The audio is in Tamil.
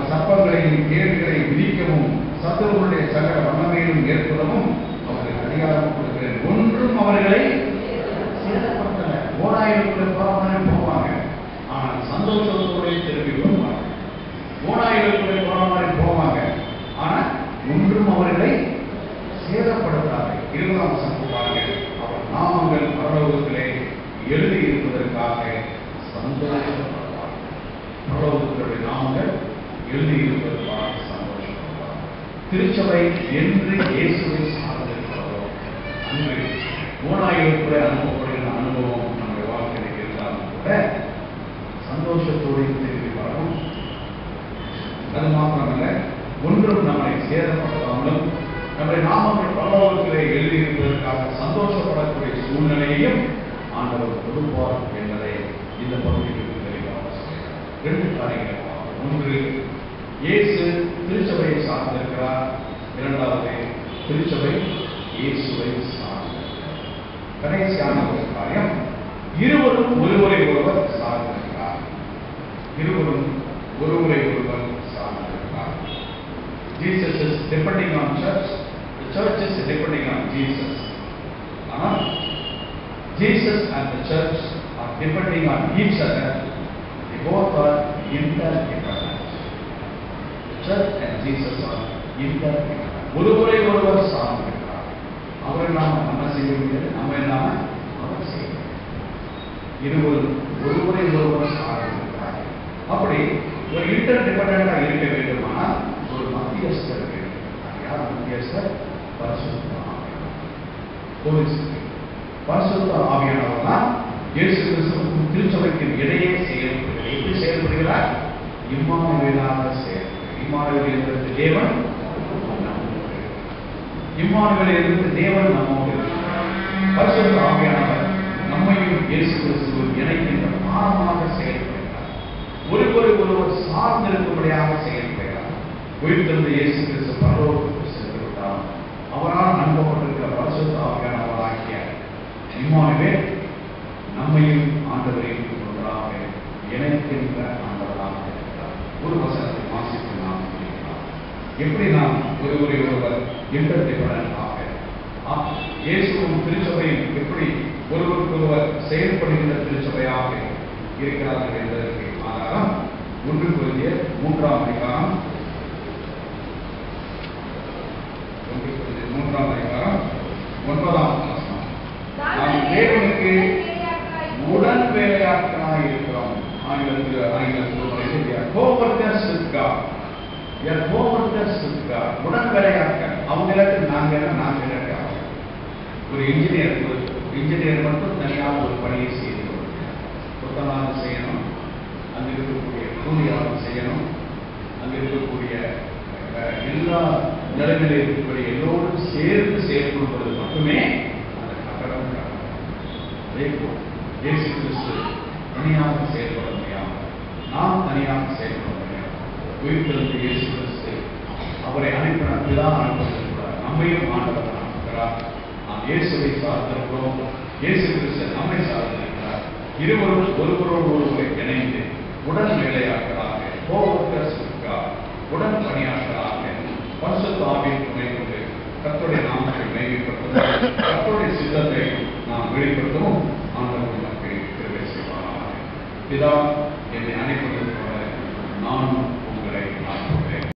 அவர் சர்ப்பங்களையும் கேள்விகளையும் விதிக்கவும் சத்துருடைய சகல வண்ணமையிலும் ஏற்படவும் அவர்களுக்கு அதிகாரம் கொடுக்கிறேன் ஒன்றும் அவர்களை சேதப்படுத்தல ஓராயிரத்துடைய போராட்டம் போவாங்க ஆனால் சந்தோஷத்தோட திரும்பி வருவாங்க ஓராயிரத்துடைய போராட்டம் போவாங்க ஆனால் ஒன்றும் அவர்களை சேதப்படுத்தாது இருபதாம் வசனம் பாருங்க அவர் நாமங்கள் பரலோகத்திலே எழுதி இருப்பதற்காக சந்தோஷப்படுவார் பரலோகத்தினுடைய நாமங்கள் எழுதி இருப்பதற்காக சந்தோஷப்படுவார் திருச்சபை என்று இயேசுவை சார்ந்திருக்கிறதோ அன்று மூணாயிரத்துடைய அனுபவப்படுகிற அனுபவம் நம்முடைய வாழ்க்கையில் இருந்தாலும் கூட சந்தோஷத்தோடு திரும்பி வரணும் அது மாத்திரமல்ல ஒன்றும் நம்மை சேதப்படுத்தாமலும் நம்முடைய நாமங்கள் பரலோகத்திலே எழுதியிருப்பதற்காக சந்தோஷப்படக்கூடிய சூழ்நிலையையும் ஆண்டவர் கொடுப்பார் என்பதை இந்த பகுதிக்கு தெளிவாக சொல்கிறார். ரெண்டு காரியங்களை பார்ப்போம். ஒன்று இயேசு திருச்சபையை சார்ந்திருக்கிறார் இரண்டாவது திருச்சபை இயேசுவை சார்ந்திருக்கிறார் கடைசியான ஒரு காரியம் இருவரும் ஒருவரை ஒருவர் சார்ந்திருக்கிறார் இருவரும் ஒருவரை ஒருவர் சார்ந்திருக்கிறார் Jesus is depending on church, the church is depending on Jesus. ஆனால் Jesus and the church are depending on each other. They both are interdependent. The church and Jesus are interdependent. ஒருவரை ஒருவர் சார்ந்திருக்கிறார் அவர் நாம நம்ம செய்ய முடியாது நம்ம நாம அவர் செய்ய முடியாது. இருவரும் ஒருவரை ஒருவர் சார்ந்திருக்கிறார் அப்படி ஒரு இன்டர் டிபெண்டா இருக்க வேண்டுமானால் ஒரு மத்தியஸ்தர் வேண்டும் அது யார் மத்தியஸ்தர் பரிசுத்த ஆவியானவர். Holy Spirit. பரிசுத்த ஆவியானவர் தான் இயேசு கிறிஸ்துவுக்கும் திருச்சபைக்கும் இடையே செயல்படுகிறார் எப்படி செயல்படுகிறார் இம்மானுவேலாக செயல்படுகிறார் இம்மானுவேல் என்பது தேவன் நம்மோடு இம்மானுவேல் என்பது தேவன் நம்மோடு இருக்கிறார். பரிசுத்த ஆவியானவர் நம்மையும் இயேசு கிறிஸ்துவும் இணைக்கின்ற பாரமாக செயல்படுகிறார் ஒருவரை ஒருவர் சார்ந்திருக்கும்படியாக செயல்படுகிறார் உயிர்த்தெழுந்த இயேசு கிறிஸ்து பரலோகத்துக்கு சென்று விட்டார் அவரால் நம்பப்பட்டிருக்கிற பரிசுத்த ஆவியானவராகிய இம்மானுவேல் நம்மையும் ஆண்டவரையும் ஒன்றாக இணைக்கின்ற ஆண்டவராக இருக்கிறார் ஒரு வசனத்தை வாசித்து நாம் முடிக்கலாம் எப்படி நாம் ஒருவரை ஒருவர் இன்டர்டிபெண்டன்டாக இயேசுவும் திருச்சபையும் எப்படி ஒருவருக்கொருவர் செயல்படுகின்ற திருச்சபையாக இருக்கிறார்கள் என்பதற்கு ஆதாரம் ஒன்று குறிய மூன்றாம் அதிகாரம் ஒன்று குறிய மூன்றாம் அதிகாரம் ஒன்பதாம் வசனம் நாம் தேவனுக்கு உடன் வேலையாட்களாக இருக்கிறோம் ஆங்கிலத்தில் ஆங்கிலத்தில் கோவர்கர்ஸ் இருக்கா என் கோவர்கர்ஸ் இருக்கா உடன் வேலையாட்கள் அவங்களுக்கு நாங்க நாங்க அவங்க ஒரு இன்ஜினியர் ஒரு இன்ஜினியர் மட்டும் தனியாக ஒரு பணியை செய்து கொடுக்கிறார் புத்தகம் செய்யணும் அங்க இருக்கக்கூடிய கூலியாளர் செய்யணும் அங்க இருக்கக்கூடிய அஹ், எல்லா நிலைமையில் இருக்கக்கூடிய எல்லோரும் சேர்ந்து செயல்படுவது மட்டுமே அந்த கட்டடம் கட்டடம். அதே போல் இயேசு கிறிஸ்து தனியாக செயல்பட முடியாமல் நாம் தனியாக செயல்பட முடியாது உயிர்த்தெழுந்த இயேசு கிறிஸ்து அவரை அனுப்பின பிதா அனுப்பினார் நம்மையும் ஆண்டவர் அனுப்புகிறார் நாம் இயேசுவை சார்ந்திருக்கிறோம் இயேசு கிறிஸ்து நம்மை சார்ந்திருக்கிறார் இருவரும் ஒருவரோடு ஒருவரை இணைந்து உடன் வேலையாட்களாக கோவர்க்கர்ஸ் இருக்கார் உடன் பணியாட்களாக பரிசுத்த ஆவியின் துணை கொண்டு கர்த்தருடைய நாமத்தை மேம்படுத்தவும் கர்த்தருடைய சித்தத்தை நாம் வெளிப்படுத்தவும் ஆண்டவர் நமக்கு கிருபை செய்வாராக பிதா என்னை அனுப்பினது போல நானும்